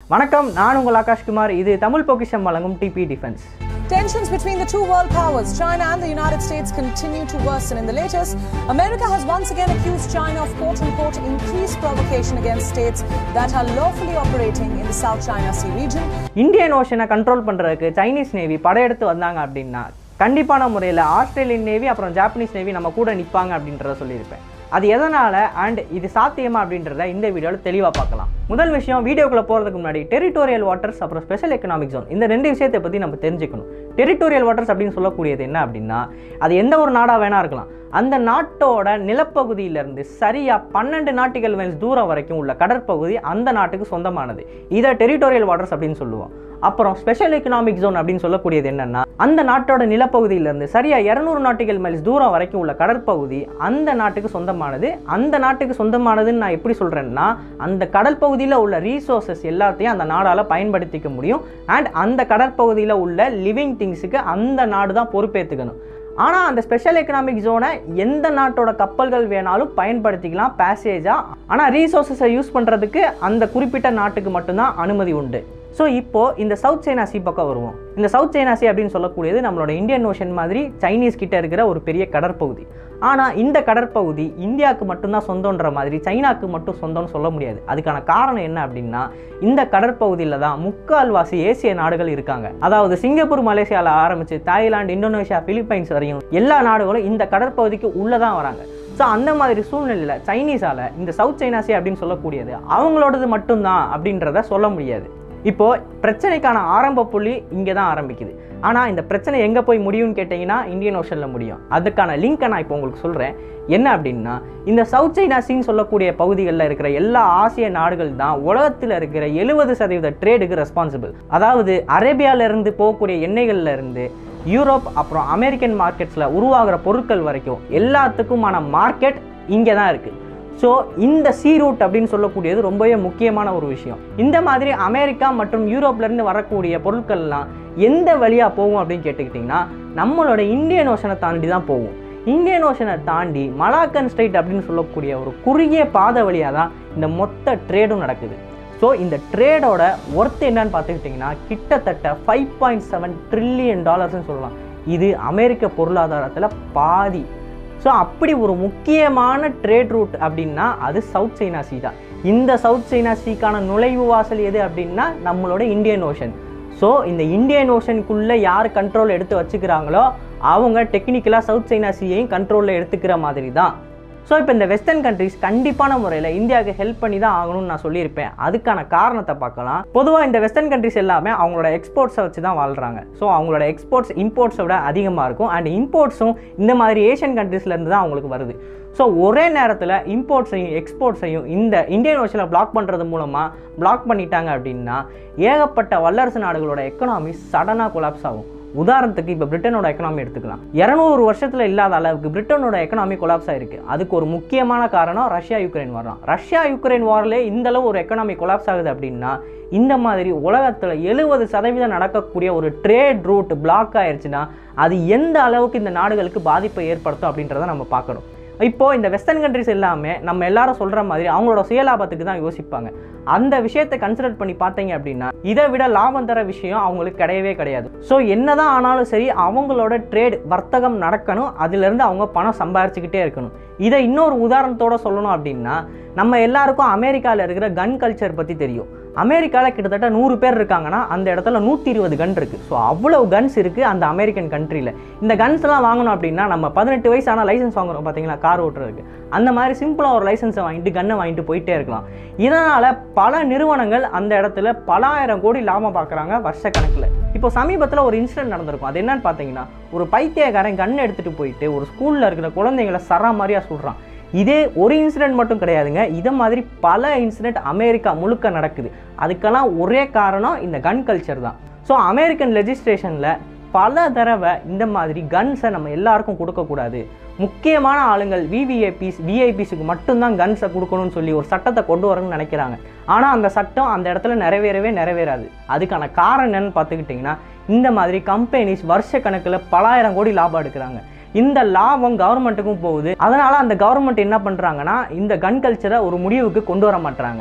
வணக்கம் நான் உங்கள் ஆகாஷ்குமார் இது தமிழ் பொக்கிஷம் வழங்கும் டிபி defence Tensions between the two world powers, China and the United States, continue to worsen. In the latest, America has once again accused China of quote unquote increased provocation against states that are lawfully operating in the South China Sea region. Indian ஓஷனை control பண்ணுறதுக்கு Chinese navy படையெடுத்து வந்தாங்க அப்படின்னா கண்டிப்பான முறையில் Australian navy அப்புறம் Japanese navy நம்ம கூட நிற்பாங்க அப்படின்றத சொல்லியிருப்பேன் அது எதனால் அண்ட் இது சாத்தியமா அப்படின்றத இந்த வீடியோவில் தெளிவாக பார்க்கலாம் முதல் விஷயம் வீடியோக்குள்ளே போகிறதுக்கு முன்னாடி டெரிட்டோரியல் வாட்டர்ஸ் அப்புறம் ஸ்பெஷல் எக்கனாமிக் ஜோன் இந்த ரெண்டு விஷயத்தை பற்றி நம்ம தெரிஞ்சுக்கணும் டெரிட்டோரியல் வாட்டர்ஸ் அப்படின்னு சொல்லக்கூடியது என்ன அப்படின்னா அது எந்த ஒரு நாடாக வேணா இருக்கலாம் அந்த நாட்டோட நிலப்பகுதியிலிருந்து சரியாக பன்னெண்டு நாட்டிகள் மைல்ஸ் தூரம் வரைக்கும் உள்ள கடற்பகுதி அந்த நாட்டுக்கு சொந்தமானது இதை டெரிட்டோரியல் வாட்டர்ஸ் அப்படின்னு சொல்லுவோம் அப்புறம் ஸ்பெஷல் எக்கனாமிக் ஜோன் அப்படின்னு சொல்லக்கூடியது என்னன்னா அந்த நாட்டோட நிலப்பகுதியிலிருந்து சரியா இரநூறு நாட்டிகள் மைல்ஸ் தூரம் வரைக்கும் உள்ள கடற்பகுதி அந்த நாட்டுக்கு சொந்தமானது அந்த நாட்டுக்கு சொந்தமானதுன்னு நான் எப்படி சொல்றேன்னா அந்த கடல் பகுதியில் உள்ள ரீசோர்சஸ் எல்லாத்தையும் அந்த நாடால பயன்படுத்திக்க முடியும் அண்ட் அந்த கடற்பகுதியில் உள்ள லிவிங் திங்ஸுக்கு அந்த நாடு தான் பொறுப்பேற்றுக்கணும் ஆனால் அந்த ஸ்பெஷல் எக்கனாமிக் ஜோனை எந்த நாட்டோட கப்பல்கள் வேணாலும் பயன்படுத்திக்கலாம் பேசேஜாக ஆனால் ரீசோர்ஸஸை யூஸ் பண்ணுறதுக்கு அந்த குறிப்பிட்ட நாட்டுக்கு மட்டும்தான் அனுமதி உண்டு ஸோ இப்போது இந்த சவுத் சைனா சி பக்கம் வருவோம் இந்த சவுத் சைனா சி அப்படின்னு சொல்லக்கூடியது நம்மளோட இந்தியன் ஓஷன் மாதிரி சைனீஸ் கிட்ட இருக்கிற ஒரு பெரிய கடற்பகுதி ஆனால் இந்த கடற்பகுதி இந்தியாவுக்கு மட்டும்தான் சொந்தன்ற மாதிரி சைனாக்கு மட்டும் சொந்தம்னு சொல்ல முடியாது அதுக்கான காரணம் என்ன அப்படின்னா இந்த கடற்பகுதியில் தான் முக்கால்வாசி ஏசிய நாடுகள் இருக்காங்க அதாவது சிங்கப்பூர் மலேசியாவில் ஆரம்பித்து தாய்லாந்து இந்தோனேஷியா பிலிப்பைன்ஸ் வரையும் எல்லா நாடுகளும் இந்த கடற்பகுதிக்கு உள்ளே தான் வராங்க ஸோ அந்த மாதிரி சூழ்நிலையில் சைனீஸால் இந்த சவுத் சைனாசி அப்படின்னு சொல்லக்கூடியது அவங்களோடது மட்டும்தான் அப்படின்றத சொல்ல முடியாது இப்போ பிரச்சனைக்கான ஆரம்ப புள்ளி இங்கே தான் ஆரம்பிக்குது ஆனால் இந்த பிரச்சனை எங்கே போய் முடியும்னு கேட்டிங்கன்னா இந்தியன் ஓஷனில் முடியும் அதுக்கான லிங்க்கை நான் இப்போ உங்களுக்கு சொல்கிறேன் என்ன அப்படின்னா இந்த சவுத் சைனா சீன் சொல்லக்கூடிய பகுதிகளில் இருக்கிற எல்லா ஆசிய நாடுகள் தான் உலகத்தில் இருக்கிற எழுபது சதவீத ட்ரேடுக்கு ரெஸ்பான்சிபிள் அதாவது அரேபியாவிலேருந்து போகக்கூடிய எண்ணெய்கள்ல இருந்து யூரோப் அப்புறம் அமெரிக்கன் மார்க்கெட்ஸில் உருவாகிற பொருட்கள் வரைக்கும் எல்லாத்துக்குமான மார்க்கெட் இங்கே தான் இருக்குது ஸோ இந்த சி ரூட் அப்படின்னு சொல்லக்கூடியது ரொம்பவே முக்கியமான ஒரு விஷயம் இந்த மாதிரி அமெரிக்கா மற்றும் யூரோப்லேருந்து வரக்கூடிய பொருட்கள்லாம் எந்த வழியாக போகும் அப்படின்னு கேட்டுக்கிட்டிங்கன்னா நம்மளோட இந்தியன் ஓஷனை தாண்டி தான் போகும் இந்தியன் ஓஷனை தாண்டி மலாக்கன் ஸ்ட்ரைட் அப்படின்னு சொல்லக்கூடிய ஒரு குறுகிய பாதை வழியாக தான் இந்த மொத்த ட்ரேடும் நடக்குது ஸோ இந்த ட்ரேடோட ஒர்த் என்னன்னு பார்த்துக்கிட்டிங்கன்னா கிட்டத்தட்ட ஃபைவ் பாயிண்ட் செவன் ட்ரில்லியன் டாலர்ஸ்னு சொல்லலாம் இது அமெரிக்க பொருளாதாரத்தில் பாதி ஸோ அப்படி ஒரு முக்கியமான ட்ரேட் ரூட் அப்படின்னா அது சவுத் சைனா சீ தான் இந்த சவுத் சைனா சீக்கான நுழைவு வாசல் எது அப்படின்னா நம்மளோட இந்தியன் ஓஷன் ஸோ இந்த இந்தியன் ஓஷனுக்குள்ளே யார் கண்ட்ரோல் எடுத்து வச்சுக்கிறாங்களோ அவங்க டெக்னிக்கலாக சவுத் சைனா சீயையும் கண்ட்ரோலில் எடுத்துக்கிற மாதிரி தான் ஸோ இப்போ இந்த வெஸ்டர்ன் கண்ட்ரிஸ் கண்டிப்பான முறையில் இந்தியாவுக்கு ஹெல்ப் பண்ணி தான் ஆகணும்னு நான் சொல்லியிருப்பேன் அதுக்கான காரணத்தை பார்க்கலாம் பொதுவாக இந்த வெஸ்டர்ன் கண்ட்ரிஸ் எல்லாமே அவங்களோட எக்ஸ்போர்ட்ஸை வச்சு தான் வாழ்கிறாங்க ஸோ அவங்களோட எக்ஸ்போர்ட்ஸ் இம்போர்ட்ஸை விட அதிகமாக இருக்கும் அண்ட் இம்போர்ட்ஸும் இந்த மாதிரி ஏஷியன் கண்ட்ரீஸ்லேருந்து தான் அவங்களுக்கு வருது ஸோ ஒரே நேரத்தில் இம்போர்ட்ஸையும் எக்ஸ்போர்ட்ஸையும் இந்த இந்தியன் ஓஷனில் பிளாக் பண்ணுறது மூலமாக பிளாக் பண்ணிட்டாங்க அப்படின்னா ஏகப்பட்ட வல்லரசு நாடுகளோட எக்கனாமி சடனாக கொலாப்ஸ் ஆகும் உதாரணத்துக்கு இப்போ பிரிட்டனோட எக்கனாமி எடுத்துக்கலாம் இரநூறு வருஷத்தில் இல்லாத அளவுக்கு பிரிட்டனோட எக்கனாமி கொலாப்ஸ் ஆயிருக்கு அதுக்கு ஒரு முக்கியமான காரணம் ரஷ்யா யுக்ரைன் வார் தான் ரஷ்யா யுக்ரைன் வாரில் இந்த அளவு ஒரு எக்கனாமி கொலாப்ஸ் ஆகுது அப்படின்னா இந்த மாதிரி உலகத்தில் எழுபது சதவீதம் நடக்கக்கூடிய ஒரு ட்ரேட் ரூட் பிளாக் ஆயிடுச்சுன்னா அது எந்த அளவுக்கு இந்த நாடுகளுக்கு பாதிப்பை ஏற்படுத்தும் அப்படின்றத நம்ம பார்க்கணும் இப்போ இந்த வெஸ்டர்ன் கண்ட்ரிஸ் எல்லாமே நம்ம எல்லாரும் சொல்கிற மாதிரி அவங்களோட சுயலாபத்துக்கு தான் யோசிப்பாங்க அந்த விஷயத்தை கன்சிடர் பண்ணி பார்த்தீங்க அப்படின்னா இதை விட லாபம் தர விஷயம் அவங்களுக்கு கிடையவே கிடையாது ஸோ என்னதான் ஆனாலும் சரி அவங்களோட ட்ரேட் வர்த்தகம் நடக்கணும் அதுலேருந்து அவங்க பணம் சம்பாரிச்சுக்கிட்டே இருக்கணும் இதை இன்னொரு உதாரணத்தோட சொல்லணும் அப்படின்னா நம்ம எல்லாருக்கும் அமெரிக்காவில் இருக்கிற கன் கல்ச்சர் பற்றி தெரியும் அமெரிக்காவில் கிட்டத்தட்ட நூறு பேர் இருக்காங்கன்னா அந்த இடத்துல நூற்றி இருபது கன் இருக்குது ஸோ அவ்வளவு கன்ஸ் இருக்குது அந்த அமெரிக்கன் கண்ட்ரியில் இந்த கன்ஸ் எல்லாம் வாங்கணும் அப்படின்னா நம்ம பதினெட்டு வயசு ஆனால் லைசன்ஸ் வாங்குறோம் பார்த்தீங்களா கார் ஓட்டுறதுக்கு அந்த மாதிரி சிம்பிளாக ஒரு லைசன்ஸை வாங்கிட்டு கன்னை வாங்கிட்டு போயிட்டே இருக்கலாம் இதனால் பல நிறுவனங்கள் அந்த இடத்துல பலாயிரம் கோடி லாபம் பார்க்குறாங்க வருஷ கணக்கில் இப்போ சமீபத்தில் ஒரு இன்சிடென்ட் நடந்திருக்கும் அது என்னன்னு பார்த்தீங்கன்னா ஒரு பைத்தியக்காரன் கன் எடுத்துகிட்டு போயிட்டு ஒரு ஸ்கூலில் இருக்கிற குழந்தைங்களை சரா மாதிரியாக சொல்கிறான் இதே ஒரு இன்சிடென்ட் மட்டும் கிடையாதுங்க இதை மாதிரி பல இன்சிடென்ட் அமெரிக்கா முழுக்க நடக்குது அதுக்கெல்லாம் ஒரே காரணம் இந்த கன் கல்ச்சர் தான் ஸோ அமெரிக்கன் லெஜிஸ்ட்ரேஷனில் பல தடவை இந்த மாதிரி கன்ஸை நம்ம எல்லாருக்கும் கொடுக்கக்கூடாது முக்கியமான ஆளுங்கள் விவிஐபிஸ் விஐபிஸுக்கு மட்டும்தான் கன்ஸை கொடுக்கணும்னு சொல்லி ஒரு சட்டத்தை கொண்டு வரணும்னு நினைக்கிறாங்க ஆனால் அந்த சட்டம் அந்த இடத்துல நிறைவேறவே நிறைவேறாது அதுக்கான காரணம் என்னன்னு பார்த்துக்கிட்டிங்கன்னா இந்த மாதிரி கம்பெனிஸ் வருஷ கணக்கில் பலாயிரம் கோடி லாபம் எடுக்கிறாங்க இந்த லாபம் கவர்மெண்ட்டுக்கும் போகுது அதனால அந்த கவர்மெண்ட் என்ன பண்ணுறாங்கன்னா இந்த கன் கல்ச்சரை ஒரு முடிவுக்கு கொண்டு வர மாட்டாங்க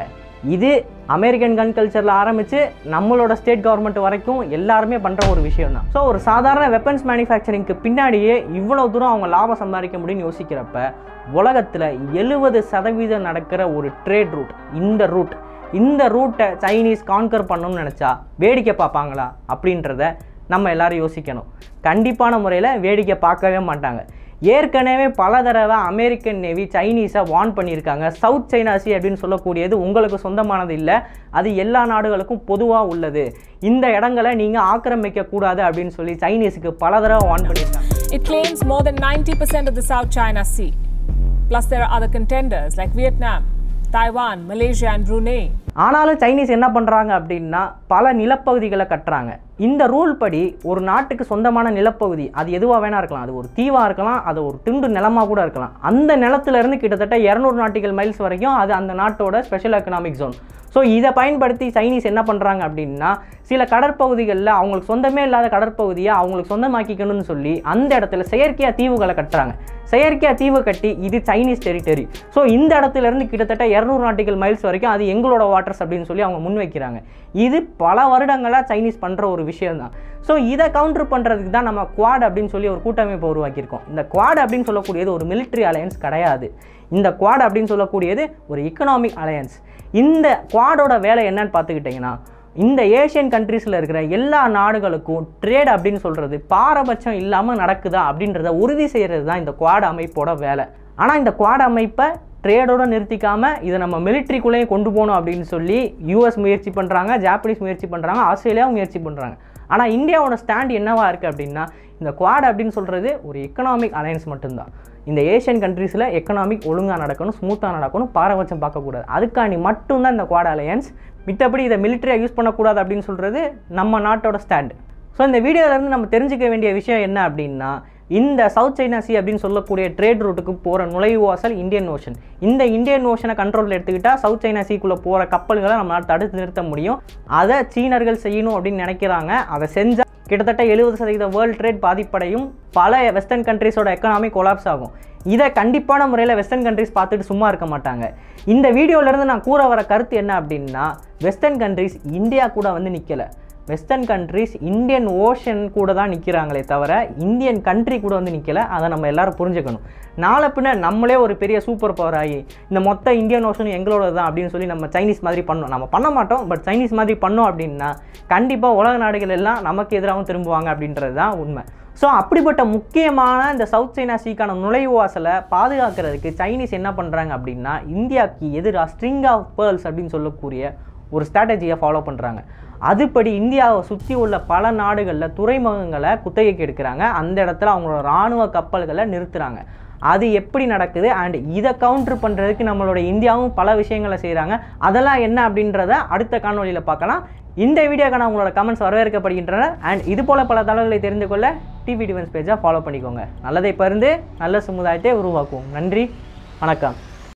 இது அமெரிக்கன் கன் கல்ச்சரில் ஆரம்பித்து நம்மளோட ஸ்டேட் கவர்மெண்ட் வரைக்கும் எல்லாருமே பண்ணுற ஒரு விஷயம் தான் ஸோ ஒரு சாதாரண வெப்பன்ஸ் மேனுஃபேக்சரிங்க்கு பின்னாடியே இவ்வளோ தூரம் அவங்க லாபம் சம்பாதிக்க முடியும்னு யோசிக்கிறப்ப உலகத்தில் எழுபது சதவீதம் நடக்கிற ஒரு ட்ரேட் ரூட் இந்த ரூட் இந்த ரூட்டை சைனீஸ் கான்கர் பண்ணணும்னு நினச்சா வேடிக்கை பார்ப்பாங்களா அப்படின்றத நம்ம எல்லாரும் யோசிக்கணும் கண்டிப்பான முறையில் வேடிக்கை பார்க்கவே மாட்டாங்க ஏற்கனவே பல தடவை அமெரிக்கன் நேவி சைனீஸை வார்ன் பண்ணியிருக்காங்க சவுத் சைனா சி அப்படின்னு சொல்லக்கூடியது உங்களுக்கு சொந்தமானது இல்லை அது எல்லா நாடுகளுக்கும் பொதுவாக உள்ளது இந்த இடங்களை நீங்கள் ஆக்கிரமிக்க கூடாது அப்படின்னு சொல்லி சைனீஸுக்கு பல தடவை வார்ன் பண்ணியிருக்காங்க It claims more than 90% of the South China Sea. Plus, there are other contenders like Vietnam, Taiwan, Malaysia, and Brunei. ஆனாலும் சைனீஸ் என்ன பண்ணுறாங்க அப்படின்னா பல நிலப்பகுதிகளை கட்டுறாங்க இந்த ரூல் படி ஒரு நாட்டுக்கு சொந்தமான நிலப்பகுதி அது எதுவாக வேணா இருக்கலாம் அது ஒரு தீவாக இருக்கலாம் அது ஒரு துண்டு நிலமாக கூட இருக்கலாம் அந்த நிலத்துல இருந்து கிட்டத்தட்ட இரநூறு நாட்டிக்கல் மைல்ஸ் வரைக்கும் அது அந்த நாட்டோட ஸ்பெஷல் எக்கனாமிக் ஜோன் ஸோ இதை பயன்படுத்தி சைனீஸ் என்ன பண்ணுறாங்க அப்படின்னா சில கடற்பகுதிகளில் அவங்களுக்கு சொந்தமே இல்லாத கடற்பகுதியை அவங்களுக்கு சொந்தமாக்கிக்கணும்னு சொல்லி அந்த இடத்துல செயற்கையாக தீவுகளை கட்டுறாங்க செயற்கையாக தீவு கட்டி இது சைனீஸ் டெரிட்டரி ஸோ இந்த இடத்துல இருந்து கிட்டத்தட்ட இரநூறு நாட்டிக்கல் மைல்ஸ் வரைக்கும் அது எங்களோட வாட்டர்ஸ் அப்படின்னு சொல்லி அவங்க முன் வைக்கிறாங்க இது பல வருடங்களாக சைனீஸ் பண்ணுற ஒரு விஷயம் தான் ஸோ இதை கவுண்டர் பண்ணுறதுக்கு தான் நம்ம குவாட் அப்படின்னு சொல்லி ஒரு கூட்டமைப்பை உருவாக்கியிருக்கோம் இந்த குவாட் அப்படின்னு சொல்லக்கூடியது ஒரு military அலையன்ஸ் கிடையாது இந்த குவாட் அப்படின்னு சொல்லக்கூடியது ஒரு எக்கனாமிக் அலையன்ஸ் இந்த குவாடோட வேலை என்னன்னு பார்த்துக்கிட்டிங்கன்னா இந்த ஏஷியன் கண்ட்ரீஸில் இருக்கிற எல்லா நாடுகளுக்கும் ட்ரேட் அப்படின்னு சொல்கிறது பாரபட்சம் இல்லாமல் நடக்குதா அப்படின்றத உறுதி செய்கிறது தான் இந்த குவாட் அமைப்போட வேலை ஆனால் இந்த குவாட் அமைப்பை ட்ரேடோட நிறுத்திக்காம இதை நம்ம மிலிட்ரிக்குள்ளேயும் கொண்டு போகணும் அப்படின்னு சொல்லி யூஎஸ் முயற்சி பண்ணுறாங்க ஜாப்பனீஸ் முயற்சி பண்ணுறாங்க ஆஸ்திரேலியாவும் முயற்சி பண்ணுறாங்க ஆனால் இந்தியாவோட ஸ்டாண்ட் என்னவா இருக்குது அப்படின்னா இந்த குவாட் அப்படின்னு சொல்கிறது ஒரு எக்கனாமிக் அலையன்ஸ் மட்டும்தான் இந்த ஏஷியன் கண்ட்ரீஸில் எக்கனாமிக் ஒழுங்காக நடக்கணும் ஸ்மூத்தாக நடக்கணும் பாரபட்சம் பார்க்கக்கூடாது அதுக்காண்டி மட்டும்தான் இந்த குவாட் அலையன்ஸ் மித்தபடி இதை மிலிட்டரியாக யூஸ் பண்ணக்கூடாது அப்படின்னு சொல்கிறது நம்ம நாட்டோட ஸ்டாண்டு ஸோ இந்த வீடியோலேருந்து நம்ம தெரிஞ்சுக்க வேண்டிய விஷயம் என்ன அப்படின்னா இந்த சவுத் சைனா சி அப்படின்னு சொல்லக்கூடிய ட்ரேட் ரூட்டுக்கு போகிற நுழைவாசல் இந்தியன் ஓஷன் இந்த இந்தியன் ஓஷனை கண்ட்ரோலில் எடுத்துக்கிட்டால் சவுத் சைனா சீக்குள்ளே போகிற கப்பல்களை நம்மளால் தடுத்து நிறுத்த முடியும் அதை சீனர்கள் செய்யணும் அப்படின்னு நினைக்கிறாங்க அதை செஞ்சால் கிட்டத்தட்ட எழுபது சதவீத வேர்ல்ட் ட்ரேட் பாதிப்படையும் பல வெஸ்டர்ன் கண்ட்ரீஸோட எக்கனாமி கொலாப்ஸ் ஆகும் இதை கண்டிப்பான முறையில் வெஸ்டர்ன் கண்ட்ரீஸ் பார்த்துட்டு சும்மா இருக்க மாட்டாங்க இந்த வீடியோலேருந்து நான் கூற வர கருத்து என்ன அப்படின்னா வெஸ்டர்ன் கண்ட்ரீஸ் இந்தியா கூட வந்து நிற்கலை வெஸ்டர்ன் கண்ட்ரீஸ் இந்தியன் ஓஷன் கூட தான் நிற்கிறாங்களே தவிர இந்தியன் கண்ட்ரி கூட வந்து நிற்கல அதை நம்ம எல்லாரும் புரிஞ்சுக்கணும் நாளை பின்ன நம்மளே ஒரு பெரிய சூப்பர் பவர் ஆகி இந்த மொத்த இந்தியன் ஓஷன் எங்களோட தான் அப்படின்னு சொல்லி நம்ம சைனீஸ் மாதிரி பண்ணோம் நம்ம பண்ண மாட்டோம் பட் சைனீஸ் மாதிரி பண்ணோம் அப்படின்னா கண்டிப்பாக உலக நாடுகள் எல்லாம் நமக்கு எதிராகவும் திரும்புவாங்க அப்படின்றது தான் உண்மை ஸோ அப்படிப்பட்ட முக்கியமான இந்த சவுத் சைனா சீக்கான நுழைவாசலை பாதுகாக்கிறதுக்கு சைனீஸ் என்ன பண்ணுறாங்க அப்படின்னா இந்தியாவுக்கு எதிராக ஸ்ட்ரிங் ஆஃப் பேர்ல்ஸ் அப்படின்னு சொல்லக்கூடிய ஒரு ஸ்ட்ராட்டஜியை ஃபாலோ பண்ணுறாங்க அதுபடி இந்தியாவை சுற்றி உள்ள பல நாடுகளில் துறைமுகங்களை குத்தகைக்கு எடுக்கிறாங்க அந்த இடத்துல அவங்களோட இராணுவ கப்பல்களை நிறுத்துகிறாங்க அது எப்படி நடக்குது அண்ட் இதை கவுண்டர் பண்ணுறதுக்கு நம்மளோட இந்தியாவும் பல விஷயங்களை செய்கிறாங்க அதெல்லாம் என்ன அப்படின்றத அடுத்த காணொலியில் பார்க்கலாம் இந்த வீடியோக்கான உங்களோட கமெண்ட்ஸ் வரவேற்கப்படுகின்றன அண்ட் இது போல பல தகவல்களை தெரிந்து கொள்ள டிவி டிவன்ஸ் பேஜை ஃபாலோ பண்ணிக்கோங்க நல்லதை பருந்து நல்ல சமுதாயத்தை உருவாக்குவோம் நன்றி வணக்கம்